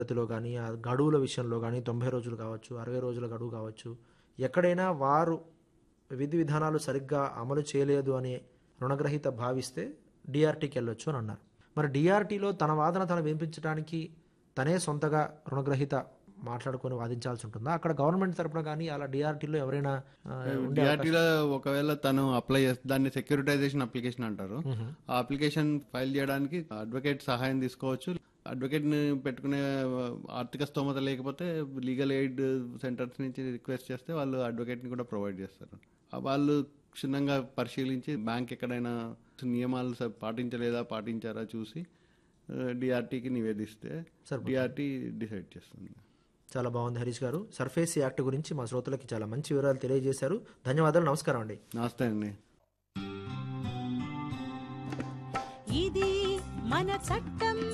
పద్ధతిలో కానీ ఆ గడువుల విషయంలో కానీ తొంభై రోజులు కావచ్చు అరవై రోజుల గడువు కావచ్చు ఎక్కడైనా వారు విధి విధానాలు సరిగ్గా అమలు చేయలేదు అని రుణగ్రహీత భావిస్తే డిఆర్టీకి వెళ్ళొచ్చు అని అన్నారు మరి డిఆర్టీలో తన వాదన తను వినిపించడానికి తనే సొంతగా రుణగ్రహీత మాట్లాడుకొని వాదించాల్సి ఉంటుందా అక్కడ గవర్నమెంట్ తరపున కానీ అలా డిఆర్టీలో ఎవరైనా ఆ, ఉండే డిఆర్టీలో ఒకవేళ తను అప్లై చేస్తే దాన్ని సెక్యూరిటైజేషన్ అప్లికేషన్ అంటారు ఆ అప్లికేషన్ ఫైల్ చేయడానికి అడ్వకేట్ సహాయం తీసుకోవచ్చు అడ్వకేట్ ని పెట్టుకునే ఆర్థిక స్తోమత లేకపోతే లీగల్ ఎయిడ్ సెంటర్స్ నుంచి రిక్వెస్ట్ చేస్తే వాళ్ళు అడ్వకేట్ ని కూడా ప్రొవైడ్ చేస్తారు ఆ వాళ్ళు క్షుణ్ణంగా పరిశీలించి బ్యాంక్ ఎక్కడైనా నియమాలు స- పాటించలేదా పాటించారా చూసి డిఆర్టీకి నివేదిస్తే డిఆర్టీ డిసైడ్ చేస్తుంది చాలా బాగుంది హరీష్ గారు సర్ఫేస్ యాక్ట్ గురించి మా శ్రోతలకి చాలా మంచి వివరాలు తెలియజేశారు ధన్యవాదాలు నమస్కారం అండి నమస్తే అండి ఇది మన చట్టం